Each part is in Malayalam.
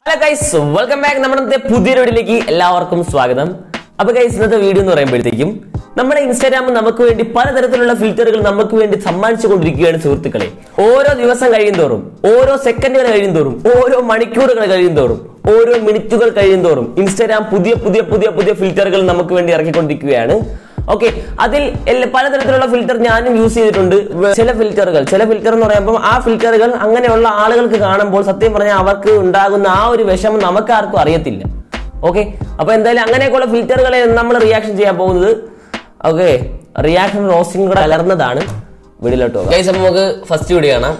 ഹലോ ഗൈസ് വെൽക്കം ബാക്ക് നമ്മുടെ ഇന്നത്തെ പുതിയ വീഡിയോയിലേക്ക് എല്ലാവർക്കും സ്വാഗതം അപ്പൊ ഗൈസ് ഇന്നത്തെ വീഡിയോ എന്ന് പറയുമ്പോഴത്തേക്കും നമ്മുടെ ഇൻസ്റ്റാഗ്രാമിൽ നമുക്ക് വേണ്ടി പലതരത്തിലുള്ള ഫിൽറ്ററുകൾ നമുക്ക് വേണ്ടി സമ്മാനിച്ചു കൊണ്ടിരിക്കുകയാണ് സുഹൃത്തുക്കളെ ഓരോ ദിവസം കഴിയുന്തോറും ഓരോ സെക്കൻഡുകൾ കഴിയുന്തോറും ഓരോ മണിക്കൂറുകൾ കഴിയുന്തോറും ഓരോ മിനിറ്റുകൾ കഴിയുന്തോറും ഇൻസ്റ്റാഗ്രാം പുതിയ പുതിയ പുതിയ പുതിയ ഫിൽറ്ററുകൾ നമുക്ക് വേണ്ടി ഇറക്കിക്കൊണ്ടിരിക്കുകയാണ് ഓക്കെ അതിൽ എല്ലാ- പലതരത്തിലുള്ള ഫിൽറ്റർ ഞാനും യൂസ് ചെയ്തിട്ടുണ്ട് വ- ചില ഫിൽറ്ററുകൾ ചില ഫിൽറ്റർ എന്ന് പറയുമ്പോൾ ആ ഫിൽറ്ററുകൾ അങ്ങനെയുള്ള ആളുകൾക്ക് കാണുമ്പോൾ സത്യം പറഞ്ഞാൽ അവർക്ക് ഉണ്ടാകുന്ന ആ ഒരു വിഷമം നമുക്ക് ആർക്കും അറിയത്തില്ല ഓക്കെ അപ്പൊ എന്തായാലും അങ്ങനെയൊക്കെയുള്ള ഫിൽറ്ററുകളെ നമ്മൾ റിയാക്ഷൻ ചെയ്യാൻ പോകുന്നത് ഓക്കെ റിയാക്ഷൻ റോസ്റ്റിംഗ് കൂടെ കലർന്നതാണ് വീഡിയോയിലോട്ട് പോകാം Guys, അപ്പൊ നമുക്ക് ഫസ്റ്റ് വീഡിയോ കാണാം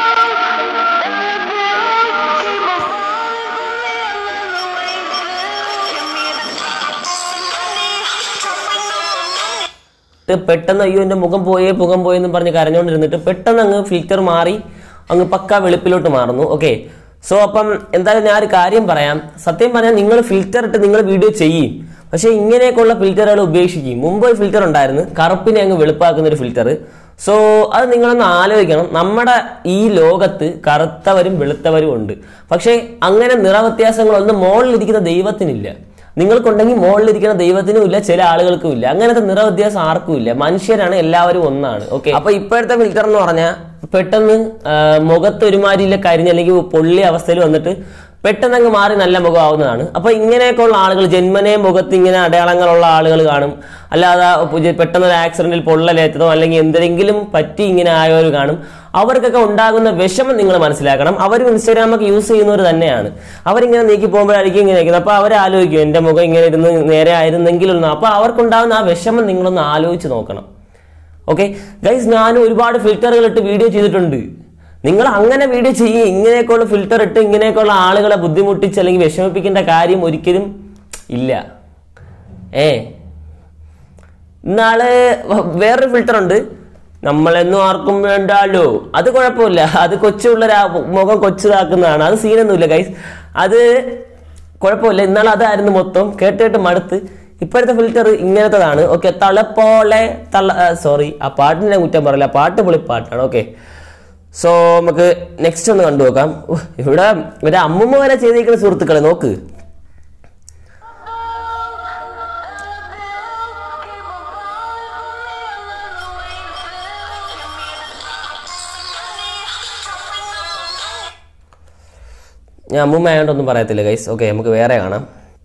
എന്നിട്ട് പെട്ടെന്ന് അയ്യോ എന്റെ മുഖം പോയേ മുഖം പോയെന്ന് പറഞ്ഞ് കരഞ്ഞുകൊണ്ടിരുന്നിട്ട് പെട്ടെന്ന് അങ്ങ് ഫിൽറ്റർ മാറി അങ്ങ് പക്ക വെളുപ്പിലോട്ട് മാറുന്നു ഓക്കെ സോ അപ്പം എന്തായാലും ഞാൻ ഒരു കാര്യം പറയാം സത്യം പറഞ്ഞാൽ നിങ്ങൾ ഫിൽറ്റർ ഇട്ട് നിങ്ങൾ വീഡിയോ ചെയ്യും പക്ഷേ ഇങ്ങനെയൊക്കെയുള്ള ഫിൽറ്ററുകൾ ഉപേക്ഷിക്കും മുമ്പ് ഒരു ഫിൽറ്റർ ഉണ്ടായിരുന്നു കറുപ്പിനെ അങ്ങ് വെളുപ്പാക്കുന്ന ഒരു ഫിൽറ്റർ സോ അത് നിങ്ങളൊന്ന് ആലോചിക്കണം നമ്മുടെ ഈ ലോകത്ത് കറുത്തവരും വെളുത്തവരും ഉണ്ട് പക്ഷേ അങ്ങനെ നിറവ്യത്യാസങ്ങളൊന്നും മുകളിലിരിക്കുന്ന ദൈവത്തിനില്ല നിങ്ങൾക്കുണ്ടെങ്കിൽ മുകളിലിരിക്കുന്ന ദൈവത്തിനും ഇല്ല ചില ആളുകൾക്കും ഇല്ല അങ്ങനത്തെ നിറവ്യത്യാസം ആർക്കും ഇല്ല മനുഷ്യരാണ് എല്ലാവരും ഒന്നാണ് ഓക്കെ അപ്പൊ ഇപ്പോഴത്തെ ഫിൽറ്റർ എന്ന് പറഞ്ഞാൽ പെട്ടെന്ന് ആ, മുഖത്ത് ഒരുമാതിരിയില്ല കരിഞ്ഞ് അല്ലെങ്കിൽ പൊള്ളി അവസ്ഥയിൽ വന്നിട്ട് പെട്ടെന്ന് അങ്ങ് മാറി നല്ല മുഖമാവുന്നതാണ് അപ്പൊ ഇങ്ങനെയൊക്കെയുള്ള ആളുകൾ ജന്മനെ മുഖത്ത് ഇങ്ങനെ അടയാളങ്ങളുള്ള ആളുകൾ കാണും അല്ലാതെ പുതിയ- പെട്ടെന്ന് ഒരു ആക്സിഡന്റിൽ പൊള്ളലേറ്റതോ അല്ലെങ്കിൽ എന്തെങ്കിലും പറ്റി ഇങ്ങനെ ആയവർ കാണും അവർക്കൊക്കെ ഉണ്ടാകുന്ന വിഷമം നിങ്ങൾ മനസ്സിലാക്കണം അവരും ഇൻസ്റ്റാഗ്രാമൊക്കെ യൂസ് ചെയ്യുന്നവർ തന്നെയാണ് അവരിങ്ങനെ നീക്കി പോകുമ്പോഴായിരിക്കും ഇങ്ങനെ ഇരിക്കുന്നത് അപ്പൊ അവർ ആലോചിക്കും എന്റെ മുഖം ഇങ്ങനെ ഇരുന്ന് നേരെ ആയിരുന്നെങ്കിലൊന്നും അപ്പൊ അവർക്കുണ്ടാകുന്ന ആ വിഷമം നിങ്ങളൊന്ന് ആലോചിച്ച് നോക്കണം ഓക്കെ ഗൈസ് ഞാൻ ഒരുപാട് ഫിൽറ്ററുകൾ ഇട്ട് വീഡിയോ ചെയ്തിട്ടുണ്ട് നിങ്ങൾ അങ്ങനെ വീഡിയോ ചെയ്യും ഇങ്ങനെയൊക്കെയുള്ള ഫിൽറ്റർ ഇട്ട് ഇങ്ങനെയൊക്കെയുള്ള ആളുകളെ ബുദ്ധിമുട്ടിച്ച് അല്ലെങ്കിൽ വിഷമിപ്പിക്കേണ്ട കാര്യം ഒരിക്കലും ഇല്ല ഏ ഇന്നാള് വ- വേറൊരു ഫിൽറ്റർ ഉണ്ട് നമ്മളെന്നും ആർക്കും വേണ്ടാലോ അത് കുഴപ്പമില്ല അത് കൊച്ചുള്ള മുഖം കൊച്ചുതാക്കുന്നതാണ് അത് സീനൊന്നുമില്ല ഗൈസ് അത് കുഴപ്പമില്ല ഇന്നാൾ അതായിരുന്നു മൊത്തം കേട്ട് കേട്ട് മടുത്ത് ഇപ്പോഴത്തെ ഫിൽറ്റർ ഇങ്ങനത്തതാണ് ഓക്കെ തളപ്പോലെ തള്ള സോറി ആ പാട്ടിനെ ഞാൻ കുറ്റം പറയില്ല പാട്ട് പൊളി പാട്ടാണ് ഓക്കെ സോ നമുക്ക് നെക്സ്റ്റ് ഒന്ന് കണ്ടു നോക്കാം ഉഹ്, ഇവിടെ ഒരു അമ്മുമ്മ വരെ ചെയ്തിരിക്കുന്ന സുഹൃത്തുക്കളെ നോക്ക് ഞാൻ അമ്മുമ്മ ആയതുകൊണ്ടൊന്നും പറയത്തില്ല ഗൈസ് ഓക്കെ നമുക്ക് വേറെ കാണാം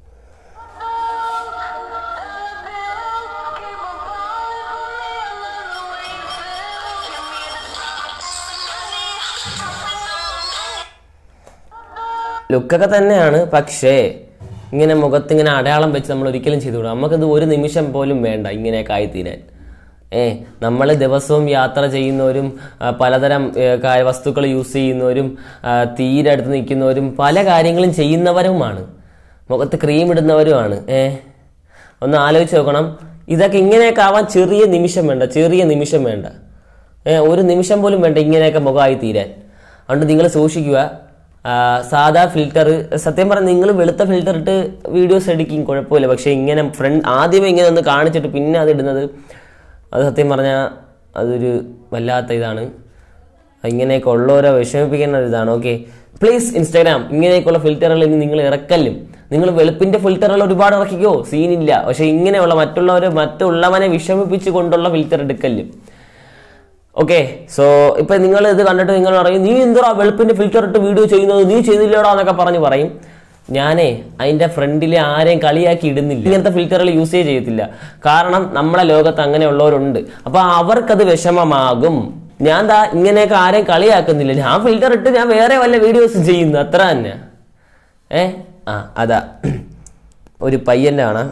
ലുക്കൊക്കെ തന്നെയാണ് പക്ഷേ ഇങ്ങനെ മുഖത്ത് ഇങ്ങനെ അടയാളം വെച്ച് നമ്മൾ ഒരിക്കലും ചെയ്തുകൂടാ നമുക്കത് ഒരു നിമിഷം പോലും വേണ്ട ഇങ്ങനെയൊക്കെ ആയിത്തീരാൻ ഏ നമ്മൾ ദിവസവും യാത്ര ചെയ്യുന്നവരും ആ, പലതരം ഏ, കാ- വസ്തുക്കൾ യൂസ് ചെയ്യുന്നവരും ആ, തീരെ അടുത്ത് നിൽക്കുന്നവരും പല കാര്യങ്ങളും ചെയ്യുന്നവരുമാണ് മുഖത്ത് ക്രീം ഇടുന്നവരുമാണ് ഏ ഒന്ന് ആലോചിച്ച് നോക്കണം ഇതൊക്കെ ഇങ്ങനെയൊക്കെ ആവാൻ ചെറിയ നിമിഷം വേണ്ട ചെറിയ നിമിഷം വേണ്ട ഏ, ഒരു നിമിഷം പോലും വേണ്ട ഇങ്ങനെയൊക്കെ മുഖമായി തീരാൻ അതുകൊണ്ട് നിങ്ങൾ സൂക്ഷിക്കുക ആ, സാധാ ഫിൽറ്റർ സത്യം പറഞ്ഞാൽ നിങ്ങൾ വെളുത്ത ഫിൽറ്റർ ഇട്ട് വീഡിയോസ് എടുക്കും കുഴപ്പമില്ല പക്ഷേ ഇങ്ങനെ ഫ്രണ്ട് ആദ്യമേ ഇങ്ങനെ ഒന്ന് കാണിച്ചിട്ട് പിന്നെ അത് ഇടുന്നത് അത് സത്യം പറഞ്ഞാൽ അതൊരു വല്ലാത്ത ഇതാണ് ഇങ്ങനെയൊക്കെ ഉള്ളവരെ വിഷമിപ്പിക്കുന്ന ഒരു ഇതാണ് ഓക്കെ പ്ലീസ് ഇൻസ്റ്റാഗ്രാം ഇങ്ങനെയൊക്കെയുള്ള ഫിൽറ്ററുകൾ ഇനി നിങ്ങൾ ഇറക്കല്ലും നിങ്ങൾ വെളുപ്പിന്റെ ഫിൽറ്ററുകൾ ഒരുപാട് ഇറക്കിക്കോ സീനില്ല പക്ഷെ ഇങ്ങനെയുള്ള മറ്റുള്ളവരെ മറ്റുള്ളവനെ വിഷമിപ്പിച്ച് കൊണ്ടുള്ള ഫിൽറ്റർ എടുക്കല്ലും ഓക്കെ സോ ഇപ്പൊ നിങ്ങൾ ഇത് കണ്ടിട്ട് നിങ്ങൾ പറയും നീ എന്തുവാ വെളുപ്പിന്റെ ഫിൽറ്റർ ഇട്ട് വീഡിയോ ചെയ്യുന്നത് നീ ചെയ്തില്ലടാ എന്നൊക്കെ പറഞ്ഞ് പറയും ഞാനേ അതിന്റെ ഫ്രണ്ടിലെ ആരെയും കളിയാക്കി ഇടുന്നില്ല ഇങ്ങനത്തെ ഫിൽറ്ററുകൾ യൂസേ ചെയ്യത്തില്ല കാരണം നമ്മളെ ലോകത്ത് അങ്ങനെയുള്ളവരുണ്ട് അപ്പൊ അവർക്കത് വിഷമമാകും ഞാൻ ദാ ഇങ്ങനെയൊക്കെ ആരെയും കളിയാക്കുന്നില്ല ഞാൻ ഫിൽറ്റർ ഇട്ട് ഞാൻ വേറെ വല്ല വീഡിയോസ് ചെയ്യുന്നു അത്ര തന്നെ ഏ ആ അതാ ഒരു പയ്യന്റെ ആണ്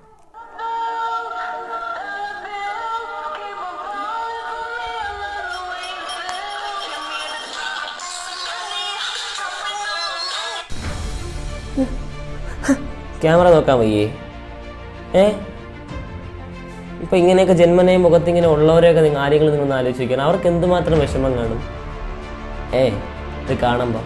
ക്യാമറ നോക്കാൻ വയ്യേ ഏ ഇപ്പൊ ഇങ്ങനെയൊക്കെ ജന്മനെ മുഖത്ത് ഇങ്ങനെ ഉള്ളവരെയൊക്കെ നിങ്ങൾ ആരെങ്കിലും നിങ്ങൾ ഒന്ന് ആലോചിച്ച് നോക്കണം അവർക്ക് എന്തുമാത്രം വിഷമം കാണും ഏ ഇത് കാണുമ്പോ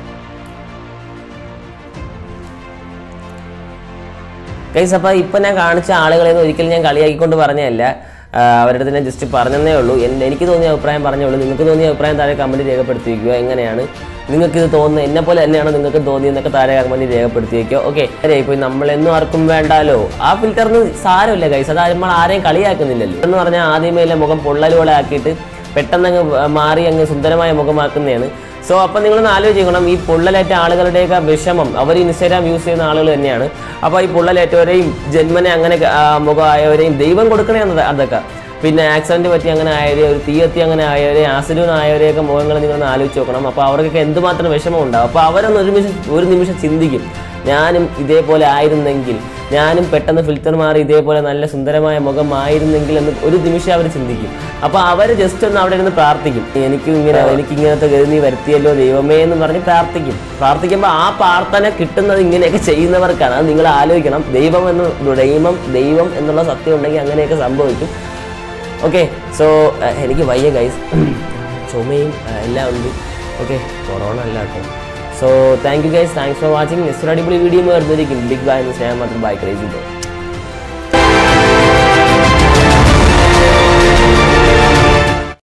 ഗൈസ് അപ്പോൾ ഇപ്പം ഞാൻ കാണിച്ച ആളുകളെ ഒരിക്കലും ഞാൻ കളിയാക്കിക്കൊണ്ട് പറഞ്ഞതല്ല ആ, അവരുടെ അടുത്ത് ഞാൻ ജസ്റ്റ് പറഞ്ഞതേ ഉള്ളൂ എൻ്റെ എനിക്ക് തോന്നിയ അഭിപ്രായം പറഞ്ഞേ ഉള്ളൂ നിങ്ങൾക്ക് തോന്നിയ അഭിപ്രായം താഴെ കമൻറ്റ് രേഖപ്പെടുത്തിയിരിക്കുക എങ്ങനെയാണ് നിങ്ങൾക്ക് ഇത് തോന്നുന്നത് എന്നെ പോലെ തന്നെയാണ് നിങ്ങൾക്ക് തോന്നിയെന്നൊക്കെ താഴെ കമന്റിൽ രേഖപ്പെടുത്തി വയ്ക്കോ ഓക്കെ ഇപ്പോൾ നമ്മളെന്നും ആർക്കും വേണ്ടാലോ ആ ഫിൽറ്ററിന് സാരമില്ല ഗൈസ് അത് നമ്മൾ ആരെയും കളിയാക്കുന്നില്ലല്ലോ എന്ന് പറഞ്ഞാൽ ആദ്യമേ അല്ലേ മുഖം പൊള്ളലുപോലെ ആക്കിയിട്ട് പെട്ടെന്ന് അങ്ങ് മാറി അങ്ങ് സുന്ദരമായ മുഖമാക്കുന്നതാണ് സോ അപ്പം നിങ്ങളൊന്ന് ആലോചിക്കണം ഈ പൊള്ളലേറ്റ ആളുകളുടെയൊക്കെ വിഷമം അവർ ഇൻസ്റ്റാഗ്രാം യൂസ് ചെയ്യുന്ന ആളുകൾ തന്നെയാണ് അപ്പോൾ ഈ പൊള്ളലേറ്റവരെയും ജന്മനെ അങ്ങനെ ആ, മുഖമായവരെയും ദൈവം കൊടുക്കണേ എന്നത് അതൊക്കെ പിന്നെ ആക്സിഡന്റ് പറ്റി അങ്ങനെ ആയവരെ ഒരു തീയത്തി അങ്ങനെ ആയവരെ ആസിഡൂൺ ആയവരെയൊക്കെ മുഖങ്ങൾ നിങ്ങളൊന്ന് ആലോചിച്ച് നോക്കണം അപ്പോൾ അവർക്കൊക്കെ എന്തുമാത്രം വിഷമം ഉണ്ടാവും അപ്പോൾ അവരൊന്ന് ഒരു നിമിഷം ഒരു നിമിഷം ചിന്തിക്കും ഞാനും ഇതേപോലെ ആയിരുന്നെങ്കിൽ ഞാനും പെട്ടെന്ന് ഫിൽറ്റർ മാറി ഇതേപോലെ നല്ല സുന്ദരമായ മുഖമായിരുന്നെങ്കിൽ എന്ന് ഒരു നിമിഷം അവർ ചിന്തിക്കും അപ്പോൾ അവർ ജസ്റ്റ് ഒന്ന് അവിടെ ഇരുന്ന് പ്രാർത്ഥിക്കും എനിക്ക് ഇങ്ങനെ എനിക്ക് ഇങ്ങനത്തെ ഗതി നീ വരുത്തിയല്ലോ ദൈവമേ എന്ന് പറഞ്ഞ് പ്രാർത്ഥിക്കും പ്രാർത്ഥിക്കുമ്പോൾ ആ പ്രാർത്ഥന കിട്ടുന്നത് ഇങ്ങനെയൊക്കെ ചെയ്യുന്നവർക്കാണ് അത് നിങ്ങൾ ആലോചിക്കണം ദൈവം എന്ന് ദൈവം ദൈവം എന്നുള്ള സത്യം ഉണ്ടെങ്കിൽ അങ്ങനെയൊക്കെ സംഭവിക്കും ഓക്കെ സോ എനിക്ക് വയ്യ ഗൈസ് ചുമയും uh, എല്ലാം ഉണ്ട് ഓക്കെ കൊറോണ അല്ല കേട്ടോ so thank you guys thanks for watching next അടിപൊളി വീഡിയോ വരുന്നതായിരിക്കും ബിഗ് ബൈ എന്ന് സ്നേഹം മാത്രം ബൈ ക്രേസി ബോ